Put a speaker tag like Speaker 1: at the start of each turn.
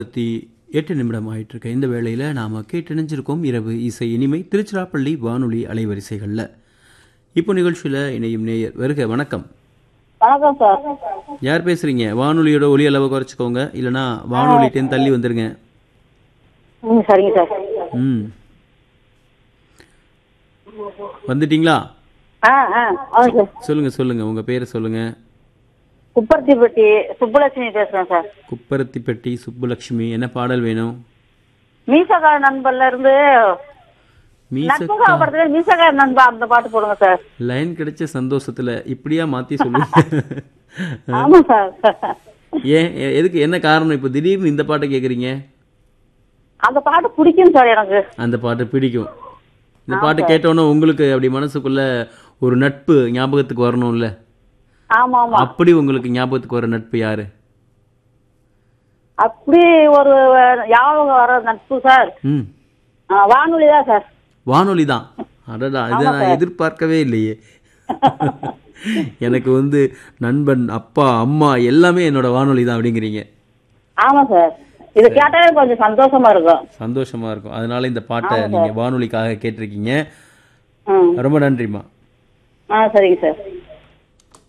Speaker 1: இருபத்தி எட்டு நிமிடம் ஆயிட்டு இருக்க இந்த வேளையில் நாம் கேட்டணிஞ்சிருக்கோம் இரவு இசை இனிமை திருச்சிராப்பள்ளி வானொலி அலைவரிசைகளில் இப்போ நிகழ்ச்சியில் இணையும் நேயர் வருக வணக்கம்
Speaker 2: வணக்கம் சார்
Speaker 1: யார் பேசுறீங்க வானொலியோட ஒலி அளவை குறைச்சிக்கோங்க இல்லைனா வானொலிட்டேன்னு தள்ளி வந்துருங்க
Speaker 2: ம் சரிங்க சார்
Speaker 1: ம் வந்துட்டீங்களா
Speaker 2: ஆ ஆ ஆமாம் சார்
Speaker 1: சொல்லுங்க சொல்லுங்க உங்க பேரை சொல்லுங்க
Speaker 2: குப்பர்த்திப்பட்டி சுப்புலட்சுமி பேசுறேன் சார்
Speaker 1: குப்பரத்திப்பட்டி சுப்புலட்சுமி என்ன பாடல் வேணும்
Speaker 2: மீசகார நண்பர்ல இருந்து
Speaker 1: மீச
Speaker 2: நட்புகா படத்துல மீசகார நண்பா அந்த பாட்டு போடுங்க சார்
Speaker 1: லைன் கிடைச்ச சந்தோஷத்துல இப்படியா மாத்தி சொல்லுங்க
Speaker 2: ஆமா சார்
Speaker 1: ஏன் எ- எதுக்கு என்ன காரணம் இப்போ திடீர்னு இந்த பாட்டை கேக்குறீங்க
Speaker 2: அந்த பாட்டு பிடிக்கும் சார் எனக்கு
Speaker 1: அந்த பாட்டு பிடிக்கும் இந்த பாட்டு கேட்டோன்னே உங்களுக்கு அப்படி மனசுக்குள்ள ஒரு நட்பு ஞாபகத்துக்கு வரணும்ல
Speaker 2: ஆமா ஆமா
Speaker 1: அப்படி உங்களுக்கு ஞாபகத்துக்கு வர நட்பு யாரு
Speaker 2: அப்படி ஒரு ஞாபகம் வர நட்பு சார்
Speaker 1: ம்
Speaker 2: ஆ, வானொலி தான் சார்
Speaker 1: வானொலி தான் அடடா இதை நான் எதிர்பார்க்கவே இல்லையே எனக்கு வந்து நண்பன் அப்பா அம்மா எல்லாமே என்னோட வானொலி தான் அப்படிங்கிறீங்க
Speaker 2: ஆமா சார் இது கேட்டாலே கொஞ்சம் சந்தோஷமா இருக்கும்
Speaker 1: சந்தோஷமா இருக்கும் அதனால இந்த பாட்டை நீங்க வானொலிக்காக கேட்டிருக்கீங்க
Speaker 2: ம்
Speaker 1: ரொம்ப நன்றிம்மா
Speaker 2: ஆ சரிங்க சார்